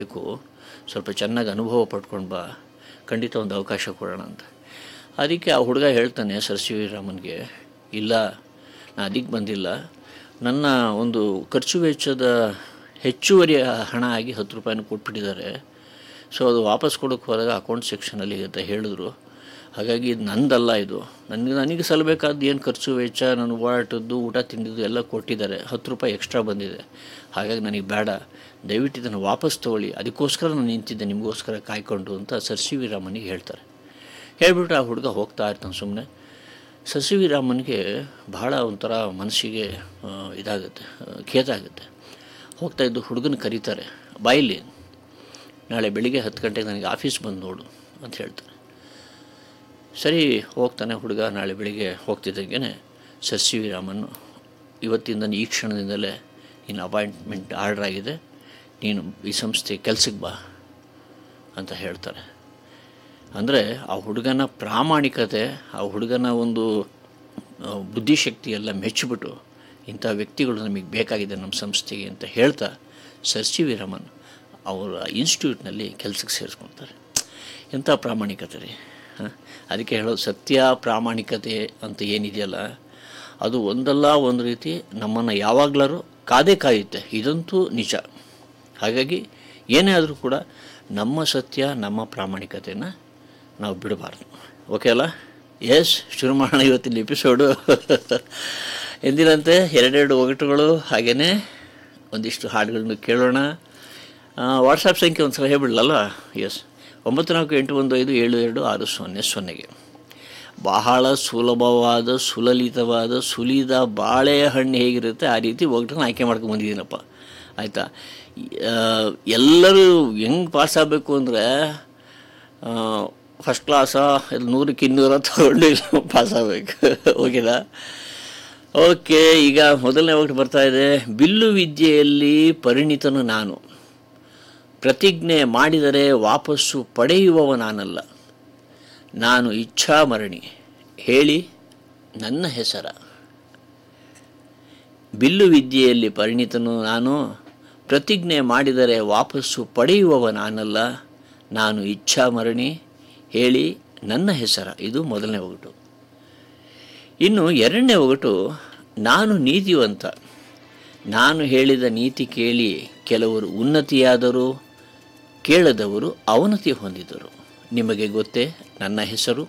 ಬೇಕು ಸ್ವಲ್ಪ ಚೆನ್ನಾಗಿ ಅನುಭವ ಪಡ್ಕೊಂಡು ಬಾ ಖಂಡಿತ ಒಂದು ಅವಕಾಶ ಕೊಡೋಣ ಅಂತ ಅದಕ್ಕೆ ಆ ಹುಡುಗ ಹೇಳ್ತಾನೆ ಸರ್ ಸಿ ವಿ ರಾಮನ್ಗೆ ಇಲ್ಲ ನಾನು ಅದಕ್ಕೆ ಬಂದಿಲ್ಲ ನನ್ನ ಒಂದು ಖರ್ಚು ವೆಚ್ಚದ ಹೆಚ್ಚುವರಿ ಹಣ ಆಗಿ ಹತ್ತು ರೂಪಾಯಿನ ಕೊಟ್ಬಿಟ್ಟಿದ್ದಾರೆ ಸೊ ಅದು ವಾಪಸ್ ಕೊಡೋಕ್ಕೆ ಹೋದಾಗ ಅಕೌಂಟ್ ಸೆಕ್ಷನಲ್ಲಿ ಅಂತ ಹೇಳಿದ್ರು ಹಾಗಾಗಿ ಇದು ನಂದಲ್ಲ ಇದು ನನಗೆ ನನಗೆ ಸಲ್ಲಬೇಕಾದ ಏನು ಖರ್ಚು ವೆಚ್ಚ ನನ್ನ ಓಡಾಟದ್ದು ಊಟ ತಿಂಡಿದ್ದು ಎಲ್ಲ ಕೊಟ್ಟಿದ್ದಾರೆ ಹತ್ತು ರೂಪಾಯಿ ಎಕ್ಸ್ಟ್ರಾ ಬಂದಿದೆ ಹಾಗಾಗಿ ನನಗೆ ಬೇಡ ದಯವಿಟ್ಟು ಇದನ್ನು ವಾಪಸ್ ತೊಗೊಳ್ಳಿ ಅದಕ್ಕೋಸ್ಕರ ನಾನು ನಿಂತಿದ್ದೆ ನಿಮಗೋಸ್ಕರ ಕಾಯ್ಕೊಂಡು ಅಂತ ಸರ್ ಸಿ ವಿ ರಾಮನಿಗೆ ಹೇಳ್ತಾರೆ ಹೇಳ್ಬಿಟ್ಟು ಆ ಹುಡುಗ ಹೋಗ್ತಾ ಇರ್ತಾನೆ ಸುಮ್ಮನೆ ಸರ್ ಸಿ ವಿ ರಾಮನಿಗೆ ಬಹಳ ಒಂಥರ ಮನಸ್ಸಿಗೆ ಆ, ಇದಾಗುತ್ತೆ ಆ, ಖೇತ ಆಗುತ್ತೆ ಹೋಗ್ತಾ ಇದ್ದು ಹುಡುಗನ ಕರೀತಾರೆ ಬಾಯಿಲಿ ನಾಳೆ ಬೆಳಿಗ್ಗೆ ಹತ್ತು ಗಂಟೆಗೆ ನನಗೆ ಆಫೀಸ್ ಬಂದು ನೋಡು ಅಂತ ಹೇಳ್ತಾರೆ ಸರಿ ಹೋಗ್ತಾನೆ ಹುಡುಗ ನಾಳೆ ಬೆಳಿಗ್ಗೆ ಹೋಗ್ತಿದ್ದಂಗೆ ಸರ್ ಸಿ ವಿ ರಾಮನ್ ಇವತ್ತಿಂದ ಈ ಕ್ಷಣದಿಂದಲೇ ನಿನ್ನ ಅಪಾಯಿಂಟ್ಮೆಂಟ್ ಆರ್ಡರ್ ಆಗಿದೆ ನೀನು ಈ ಸಂಸ್ಥೆ ಕೆಲ್ಸಕ್ಕೆ ಬಾ ಅಂತ ಹೇಳ್ತಾರೆ ಅಂದರೆ ಆ ಹುಡುಗನ ಪ್ರಾಮಾಣಿಕತೆ ಆ ಹುಡುಗನ ಒಂದು ಆ, ಬುದ್ಧಿಶಕ್ತಿ ಎಲ್ಲ ಮೆಚ್ಚಿಬಿಟ್ಟು ಇಂಥ ವ್ಯಕ್ತಿಗಳು ನಮಗೆ ಬೇಕಾಗಿದೆ ನಮ್ಮ ಸಂಸ್ಥೆಗೆ ಅಂತ ಹೇಳ್ತಾ ಸರ್ ಸಿ ವಿ ರಮನ್ ಅವರ ಇನ್ಸ್ಟಿಟ್ಯೂಟ್ನಲ್ಲಿ ಕೆಲಸಕ್ಕೆ ಸೇರಿಸ್ಕೊಳ್ತಾರೆ ಎಂಥ ಪ್ರಾಮಾಣಿಕತೆ ರೀ ಹ? ಅದಕ್ಕೆ ಹೇಳೋದು ಸತ್ಯ ಪ್ರಾಮಾಣಿಕತೆ ಅಂತ ಏನಿದೆಯಲ್ಲ ಅದು ಒಂದಲ್ಲ ಒಂದು ರೀತಿ ನಮ್ಮನ್ನು ಯಾವಾಗಲಾರು ಕಾದೇ ಕಾಯುತ್ತೆ ಇದಂತೂ ನಿಜ ಹಾಗಾಗಿ ಏನೇ ಆದರೂ ಕೂಡ ನಮ್ಮ ಸತ್ಯ ನಮ್ಮ ಪ್ರಾಮಾಣಿಕತೆಯನ್ನು ನಾವು ಬಿಡಬಾರ್ದು ಓಕೆ ಅಲ್ಲ ಎಸ್ ಶುರು ಮಾಡೋಣ ಇವತ್ತಿನ ಎಪಿಸೋಡು ಎಂದಿನಂತೆ ಎರಡೆರಡು ಒಗಟುಗಳು ಹಾಗೆಯೇ ಒಂದಿಷ್ಟು ಹಾಡುಗಳನ್ನು ಕೇಳೋಣ ವಾಟ್ಸಪ್ ಸಂಖ್ಯೆ ಒಂದು ಸಲ ಹೇಳ್ಬಿಡಲಲ್ಲ ಎಸ್ ಒಂಬತ್ತು ನಾಲ್ಕು ಎಂಟು ಒಂದು ಐದು ಏಳು ಎರಡು ಆರು ಸೊನ್ನೆ ಸೊನ್ನೆಗೆ ಬಹಳ ಸುಲಭವಾದ ಸುಲಲಿತವಾದ ಸುಲಿದ ಬಾಳೆಹಣ್ಣು ಹೇಗಿರುತ್ತೆ ಆ ರೀತಿ ಒಗಟನ್ನು ಆಯ್ಕೆ ಮಾಡ್ಕೊಂಡು ಬಂದಿದ್ದೀನಪ್ಪ ಆಯಿತಾ ಎಲ್ಲರೂ ಹೆಂಗೆ ಪಾಸ್ ಆಗಬೇಕು ಅಂದರೆ ಫಸ್ಟ್ ಕ್ಲಾಸಾ ಇಲ್ಲಿ ನೂರಕ್ಕೆ ಇನ್ನೂರ ತೊಗೊಂಡು ಪಾಸ್ ಆಗಬೇಕು ಓಕೆನಾ ಓಕೆ ಈಗ ಮೊದಲನೇ ಒಗಟು ಬರ್ತಾ ಇದೆ ಬಿಲ್ಲು ವಿದ್ಯೆಯಲ್ಲಿ ಪರಿಣಿತನು ನಾನು ಪ್ರತಿಜ್ಞೆ ಮಾಡಿದರೆ ವಾಪಸ್ಸು ಪಡೆಯುವವ ನಾನಲ್ಲ ನಾನು ಇಚ್ಛಾಮರಣಿ ಹೇಳಿ ನನ್ನ ಹೆಸರ ಬಿಲ್ಲು ವಿದ್ಯೆಯಲ್ಲಿ ಪರಿಣಿತನು ನಾನು ಪ್ರತಿಜ್ಞೆ ಮಾಡಿದರೆ ವಾಪಸ್ಸು ಪಡೆಯುವವ ನಾನಲ್ಲ ನಾನು ಇಚ್ಛಾಮರಣಿ ಹೇಳಿ ನನ್ನ ಹೆಸರ ಇದು ಮೊದಲನೇ ಒಗಟು ಇನ್ನು ಎರಡನೇ ಒಗಟು ನಾನು ನೀತಿವಂತ ನಾನು ಹೇಳಿದ ನೀತಿ ಕೇಳಿ ಕೆಲವರು ಉನ್ನತಿಯಾದರು ಕೇಳದವರು ಅವನತಿ ಹೊಂದಿದರು ನಿಮಗೆ ಗೊತ್ತೇ ನನ್ನ ಹೆಸರು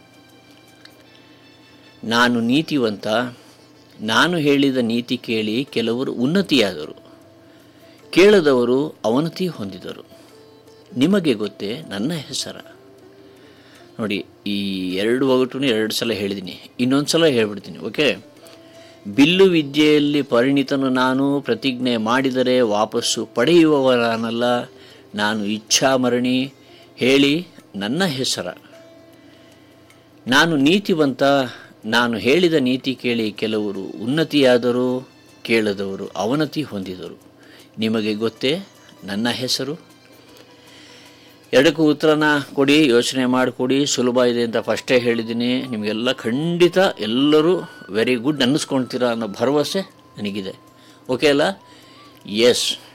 ನಾನು ನೀತಿವಂತ ನಾನು ಹೇಳಿದ ನೀತಿ ಕೇಳಿ ಕೆಲವರು ಉನ್ನತಿಯಾದರು ಕೇಳದವರು ಅವನತಿ ಹೊಂದಿದರು ನಿಮಗೆ ಗೊತ್ತೇ ನನ್ನ ಹೆಸರ ನೋಡಿ ಈ ಎರಡು ಒಗಟು ಎರಡು ಸಲ ಹೇಳಿದ್ದೀನಿ ಇನ್ನೊಂದು ಸಲ ಹೇಳ್ಬಿಡ್ತೀನಿ ಓಕೆ ಬಿಲ್ಲು ವಿದ್ಯೆಯಲ್ಲಿ ಪರಿಣಿತನು ನಾನು ಪ್ರತಿಜ್ಞೆ ಮಾಡಿದರೆ ವಾಪಸ್ಸು ಪಡೆಯುವವನಾನಲ್ಲ ನಾನು ಇಚ್ಛಾಮರಣಿ ಹೇಳಿ ನನ್ನ ಹೆಸರ ನಾನು ನೀತಿವಂತ ನಾನು ಹೇಳಿದ ನೀತಿ ಕೇಳಿ ಕೆಲವರು ಉನ್ನತಿಯಾದರು ಕೇಳದವರು ಅವನತಿ ಹೊಂದಿದರು ನಿಮಗೆ ಗೊತ್ತೇ ನನ್ನ ಹೆಸರು ಎರಡಕ್ಕೂ ಉತ್ತರನ ಕೊಡಿ ಯೋಚನೆ ಮಾಡಿಕೊಡಿ ಸುಲಭ ಇದೆ ಅಂತ ಫಸ್ಟೇ ಹೇಳಿದ್ದೀನಿ ನಿಮಗೆಲ್ಲ ಖಂಡಿತ ಎಲ್ಲರೂ ವೆರಿ ಗುಡ್ ಅನ್ನಿಸ್ಕೊಳ್ತೀರಾ ಅನ್ನೋ ಭರವಸೆ ನನಗಿದೆ ಓಕೆ ಅಲ್ಲ ಎಸ್